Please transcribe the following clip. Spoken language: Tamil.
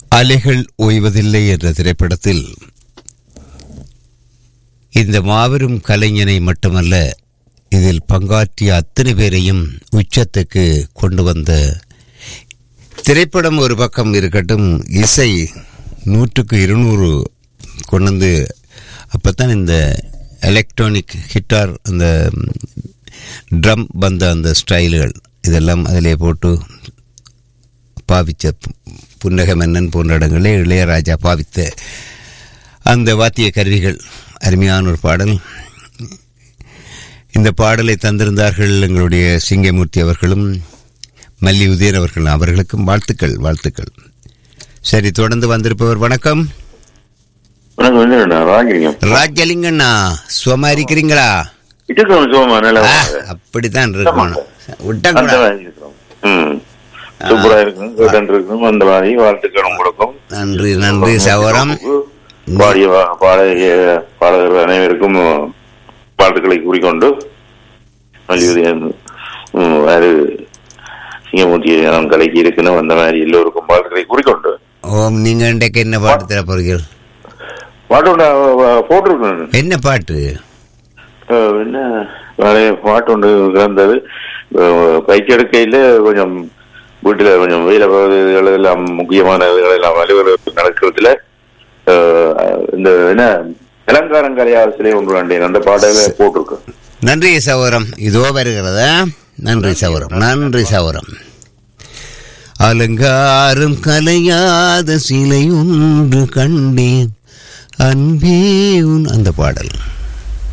அலைகள் ஓய்வதில்லை என்ற திரைப்படத்தில் இந்த மாபெரும் கலைஞனை மட்டுமல்ல இதில் பங்காற்றிய அத்தனை பேரையும் உச்சத்துக்கு கொண்டு வந்த திரைப்படம் ஒரு பக்கம் இருக்கட்டும் இசை நூற்றுக்கு இருநூறு கொண்டு வந்து அப்பதான் இந்த எலக்ட்ரானிக் கிட்டார் அந்த ட்ரம் வந்த அந்த ஸ்டைல்கள் இதெல்லாம் அதிலே போட்டு பாவிச்ச பு- புன்னக மன்னன் போன்ற இடங்களில் இளையராஜா பாவித்த அந்த வாத்திய கருவிகள் அருமையான ஒரு பாடல் இந்த பாடலை தந்திருந்தார்கள் எங்களுடைய சிங்கமூர்த்தி அவர்களும் மல்லி உதயன் அவர்கள் அவர்களுக்கும் வாழ்த்துக்கள் வாழ்த்துக்கள் சரி தொடர்ந்து வந்திருப்பவர் வணக்கம் வணக்கம் வந்து ராஜலிங்கம் ராஜலிங்கண்ணா சுகமா இருக்கிறீங்களா இருக்கிறோம் சுகமா நல்லா ஆ, அப்படித்தான் இருக்கணும் அந்த விட்டக்கூடாது மாதிரி இருக்கிறோம் ம் சூப்பரா இருக்கும் கேட்டு இருக்கும் அந்த மாதிரி வாழ்த்துக்களும் கொடுக்கும் நன்றி நன்றி சகோரம் பாடிய வா- பாடகிய பாடகர்கள் அனைவருக்கும் வாழ்த்துக்களை கூறிக்கொண்டு மல்லியுதயன் வேறு சிங்கமூர்த்தி நான் கலைக்கு இருக்கணும் அந்த மாதிரி எல்லோருக்கும் வாழ்த்துக்களை கூறிக்கொண்டு ஓம் நீங்க இன்றைக்கு என்ன பாட்டு தர போறீர்கள் பாட்டு ஒன்று போட்டிருக்கேன் என்ன பாட்டு அஹ் என்ன நிறைய பாட்டு ஒன்று கிடந்தது பைக் எடுக்கையில் கொஞ்சம் வீட்டில் கொஞ்சம் வெயில பகுதிகள் எல்லாம் முக்கியமான இதுகள் எல்லாம் அலுவலகம் நடக்கிறதுல அஹ், இந்த என்ன இளங்காரம் கலையாசிலே ஒன்று வேண்டேன் அந்த பாடல போட்டிருக்கேன் நன்றி சகோரம் இதோ வருகிறதா நன்றி சகோரம் நன்றி சகோரம் அலங்காரம் கலையாத சிலை ஒன்று கண்டேன் அன்பே உன் அந்த பாடல்